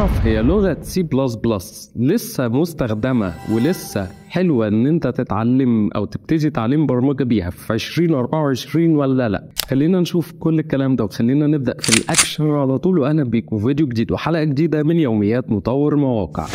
تعرف هي لغة سي بلس بلس لسه مستخدمة ولسه حلوة إن أنت تتعلم أو تبتدي تعليم برمجة بيها في 2024 ولا لأ؟ خلينا نشوف كل الكلام ده وخلينا نبدأ في الأكشن على طول وأهلا بيكم في فيديو جديد وحلقة جديدة من يوميات مطور مواقع.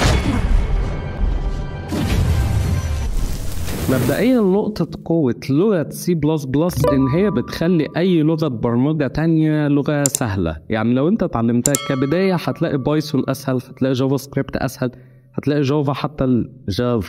مبدئيا نقطة قوة لغة سي بلس بلس إن هي بتخلي أي لغة برمجة تانية لغة سهلة، يعني لو أنت اتعلمتها كبداية هتلاقي بايثون أسهل، هتلاقي جافا سكريبت أسهل، هتلاقي جافا حتى الجافا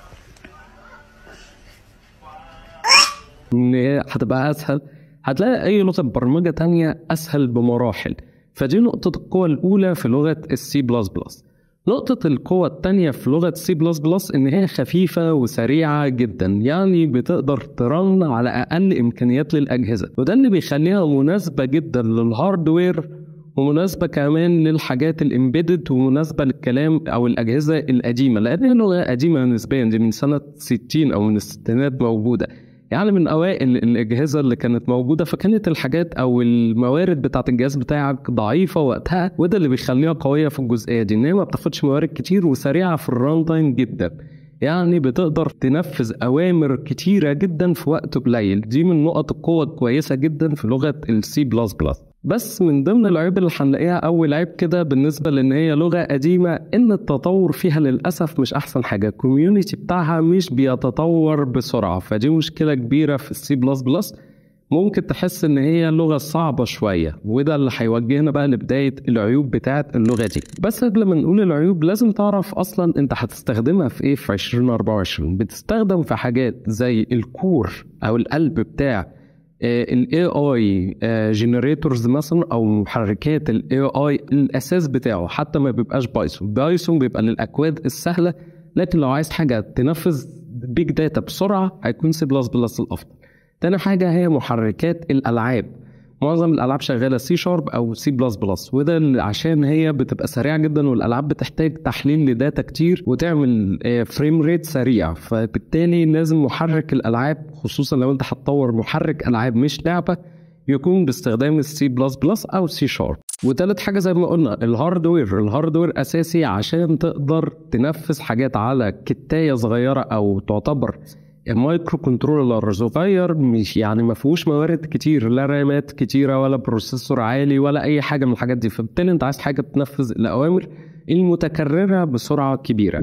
إن هي هتبقى أسهل، هتلاقي أي لغة برمجة تانية أسهل بمراحل، فدي نقطة القوة الأولى في لغة السي بلس بلس. نقطة القوة التانية في لغة سي بلس بلس إن هي خفيفة وسريعة جدا يعني بتقدر ترن على أقل إمكانيات للأجهزة وده اللي بيخليها مناسبة جدا للهاردوير ومناسبة كمان للحاجات الامبيدد ومناسبة للكلام أو الأجهزة القديمة لأن هي لغة قديمة نسبيا دي من سنة 60 أو من الستينات موجودة يعني من اوائل الاجهزه اللي كانت موجوده فكانت الحاجات او الموارد بتاعه الجهاز بتاعك ضعيفه وقتها وده اللي بيخليها قويه في الجزئيه دي ان هي ما بتاخدش موارد كتير وسريعه في الران تايم جدا يعني بتقدر تنفذ اوامر كتيره جدا في وقت قليل دي من نقط القوه الكويسه جدا في لغه السي بلس بلس بس من ضمن العيوب اللي هنلاقيها اول عيب كده بالنسبه لان هي لغه قديمه ان التطور فيها للاسف مش احسن حاجه الكوميونتي بتاعها مش بيتطور بسرعه فدي مشكله كبيره في السي بلس بلس ممكن تحس ان هي لغه صعبه شويه وده اللي هيوجهنا بقى لبدايه العيوب بتاعه اللغه دي بس قبل ما نقول العيوب لازم تعرف اصلا انت هتستخدمها في ايه في 2024 بتستخدم في حاجات زي الكور او القلب بتاع الاي اي جنريتورز مثلا او محركات الاي اي الاساس بتاعه حتى ما بيبقاش بايثون بايثون بيبقى للاكواد السهله لكن لو عايز حاجه تنفذ بيج داتا بسرعه هيكون سي بلس بلس الافضل تاني حاجه هي محركات الالعاب معظم الالعاب شغاله سي شارب او سي بلس بلس وده عشان هي بتبقى سريعه جدا والالعاب بتحتاج تحليل لداتا كتير وتعمل فريم ريت سريع فبالتالي لازم محرك الالعاب خصوصا لو انت هتطور محرك العاب مش لعبه يكون باستخدام السي بلس بلس او سي شارب وتالت حاجه زي ما قلنا الهاردوير الهاردوير اساسي عشان تقدر تنفذ حاجات على كتايه صغيره او تعتبر المايكرو كنترولر صغير مش يعني ما فيهوش موارد كتير لا رامات كتيره ولا بروسيسور عالي ولا اي حاجه من الحاجات دي فبالتالي انت عايز حاجه تنفذ الاوامر المتكرره بسرعه كبيره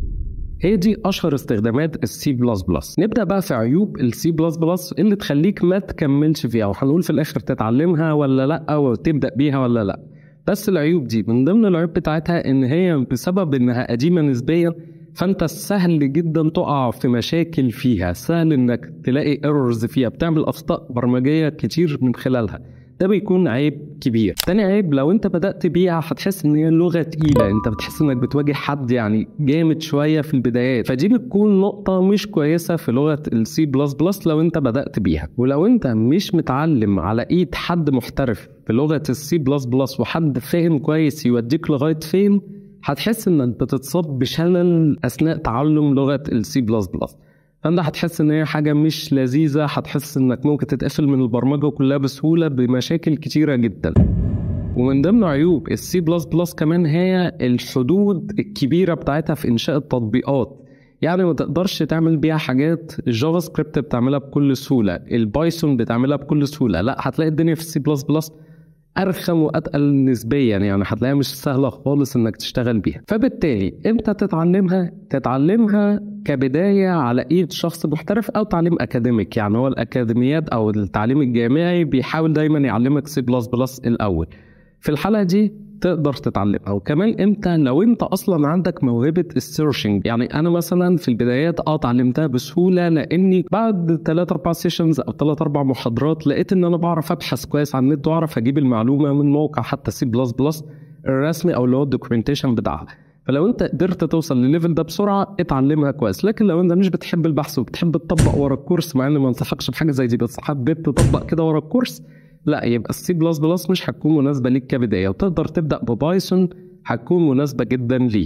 هي دي اشهر استخدامات السي بلس بلس نبدا بقى في عيوب السي بلس بلس اللي تخليك ما تكملش فيها وهنقول في الاخر تتعلمها ولا لا وتبدا بيها ولا لا بس العيوب دي من ضمن العيوب بتاعتها ان هي بسبب انها قديمه نسبيا فانت سهل جدا تقع في مشاكل فيها سهل انك تلاقي ايرورز فيها بتعمل اخطاء برمجيه كتير من خلالها ده بيكون عيب كبير تاني عيب لو انت بدات بيها هتحس ان هي لغه تقيله انت بتحس انك بتواجه حد يعني جامد شويه في البدايات فدي بتكون نقطه مش كويسه في لغه السي بلس بلس لو انت بدات بيها ولو انت مش متعلم على ايد حد محترف في لغه السي بلس بلس وحد فاهم كويس يوديك لغايه فين هتحس انك بتتصاب بشلل اثناء تعلم لغه السي بلس بلس فانت هتحس ان هي حاجه مش لذيذه هتحس انك ممكن تتقفل من البرمجه كلها بسهوله بمشاكل كتيره جدا ومن ضمن عيوب السي بلس بلس كمان هي الحدود الكبيره بتاعتها في انشاء التطبيقات يعني ما تقدرش تعمل بيها حاجات الجافا سكريبت بتعملها بكل سهوله البايثون بتعملها بكل سهوله لا هتلاقي الدنيا في السي بلس بلس ارخم واتقل نسبيا يعني هتلاقيها مش سهله خالص انك تشتغل بيها فبالتالي امتى تتعلمها تتعلمها كبدايه على ايد شخص محترف او تعليم اكاديميك يعني هو الاكاديميات او التعليم الجامعي بيحاول دايما يعلمك سي بلس بلس الاول في الحاله دي تقدر تتعلمها وكمان امتى لو انت اصلا عندك موهبه السيرشنج يعني انا مثلا في البدايات اه اتعلمتها بسهوله لاني بعد 3 4 سيشنز او 3 4 محاضرات لقيت ان انا بعرف ابحث كويس عن النت واعرف اجيب المعلومه من موقع حتى سي بلس بلس الرسمي او اللي هو الدوكيومنتيشن بتاعها فلو انت قدرت توصل للليفل ده بسرعه اتعلمها كويس لكن لو انت مش بتحب البحث وبتحب تطبق ورا الكورس مع اني ما انصحكش بحاجه زي دي بس حبيت تطبق كده ورا الكورس لا يبقى السي بلس بلس مش هتكون مناسبه ليك كبدايه وتقدر تبدا ببايثون هتكون مناسبه جدا ليك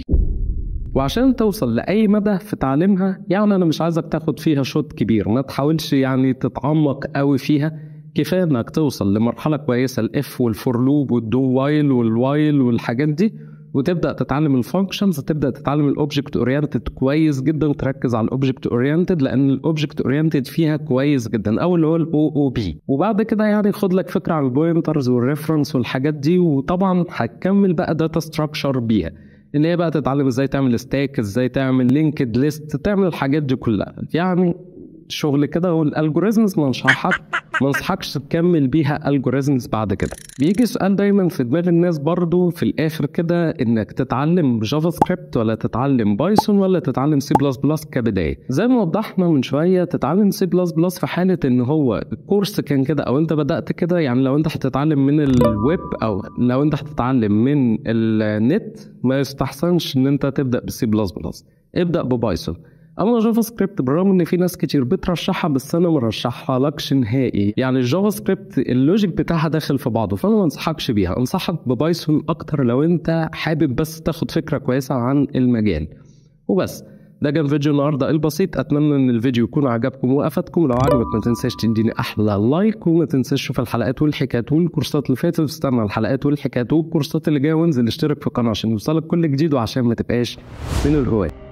وعشان توصل لاي مدى في تعليمها يعني انا مش عايزك تاخد فيها شوط كبير ما تحاولش يعني تتعمق قوي فيها كفايه انك توصل لمرحله كويسه الاف والفور لوب والدو وايل والوايل والحاجات دي وتبدا تتعلم الفانكشنز تبدا تتعلم الاوبجكت اورينتد كويس جدا تركز على الاوبجكت اورينتد لان الاوبجكت اورينتد فيها كويس جدا او اللي هو الاو او بي وبعد كده يعني خد لك فكره عن البوينترز والريفرنس والحاجات دي وطبعا هتكمل بقى داتا ستراكشر بيها ان هي بقى تتعلم ازاي تعمل ستاك ازاي تعمل لينكد ليست تعمل الحاجات دي كلها يعني شغل كده والالجوريزمز ما انصحك ما انصحكش تكمل بيها الجوريزمز بعد كده بيجي سؤال دايما في دماغ الناس برضو في الاخر كده انك تتعلم جافا سكريبت ولا تتعلم بايثون ولا تتعلم سي بلس بلس كبدايه زي ما وضحنا من شويه تتعلم سي بلس بلس في حاله ان هو الكورس كان كده او انت بدات كده يعني لو انت هتتعلم من الويب او لو انت هتتعلم من النت ما يستحسنش ان انت تبدا بسي بلس بلس ابدا ببايثون اما جافا سكريبت بالرغم ان في ناس كتير بترشحها بس انا مرشحها لكش نهائي يعني الجافا سكريبت اللوجيك بتاعها داخل في بعضه فانا ما انصحكش بيها انصحك ببايثون اكتر لو انت حابب بس تاخد فكره كويسه عن المجال وبس ده كان فيديو النهارده البسيط اتمنى ان الفيديو يكون عجبكم وافادكم لو عجبك ما تنساش تديني احلى لايك وما تنساش تشوف الحلقات والحكايات والكورسات اللي فاتت واستنى الحلقات والحكايات والكورسات اللي جايه وانزل اشترك في القناه عشان يوصلك كل جديد وعشان ما تبقاش من الهواة